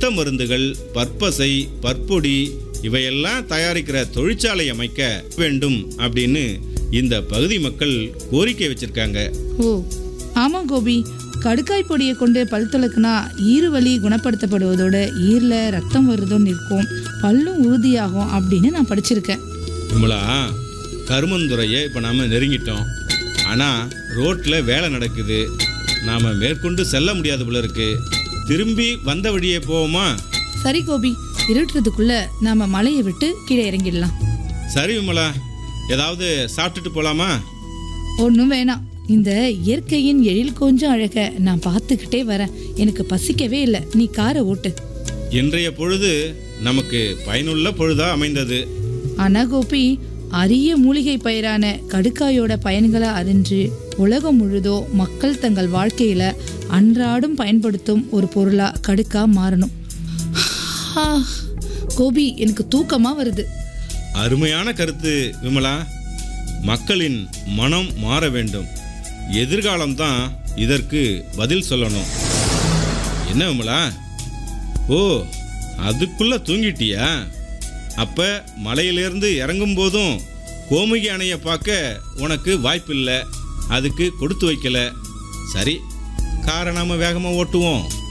ரத்த மருந்துகள் பற்பசை பற்பொடி இவையெல்லாம் தயாரிக்கிற தொழிற்சாலை அமைக்க வேண்டும் அப்படின்னு இந்த பகுதி மக்கள் கோரிக்கை வச்சிருக்காங்க ஓ ஆமா கோபி கடுக்காய் பொடியை கொண்டு பல் துளக்குனா ஈறு வலி குணப்படுத்தப்படுவதோட ஈரில் ரத்தம் வருதும் நிற்கும் பல்லும் உறுதியாகும் அப்படின்னு நான் படிச்சிருக்கேன் விமலா கருமந்துறையை இப்போ நாம் நெருங்கிட்டோம் ஆனால் ரோட்டில் வேலை நடக்குது நாம் மேற்கொண்டு செல்ல முடியாது போல இருக்கு திரும்பி வந்த வழியே போவோமா சரி கோபி இருட்டுறதுக்குள்ள நாம மலையை விட்டு கீழே இறங்கிடலாம் சரி விமலா ஏதாவது சாப்பிட்டுட்டு போகலாமா ஒன்றும் வேணாம் இந்த இயற்கையின் எழில் கொஞ்சம் அழக நான் பார்த்துக்கிட்டே வரேன் எனக்கு பசிக்கவே இல்லை நீ காரை ஓட்டு இன்றைய பொழுது நமக்கு பயனுள்ள பொழுதா அமைந்தது ஆனா கோபி அரிய மூலிகை பயிரான கடுக்காயோட பயன்களை அறிஞ்சு உலகம் முழுதோ மக்கள் தங்கள் வாழ்க்கையில அன்றாடம் பயன்படுத்தும் ஒரு பொருளா கடுக்கா மாறணும் ஆ, கோபி எனக்கு தூக்கமா வருது அருமையான கருத்து விமலா மக்களின் மனம் மாற வேண்டும் எதிர்காலம்தான் இதற்கு பதில் சொல்லணும் என்ன விமலா ஓ அதுக்குள்ள தூங்கிட்டியா அப்ப மலையிலிருந்து இறங்கும் போதும் கோமுகி அணையை பார்க்க உனக்கு வாய்ப்பில்லை அதுக்கு கொடுத்து வைக்கல சரி காரை நாம வேகமாக ஓட்டுவோம்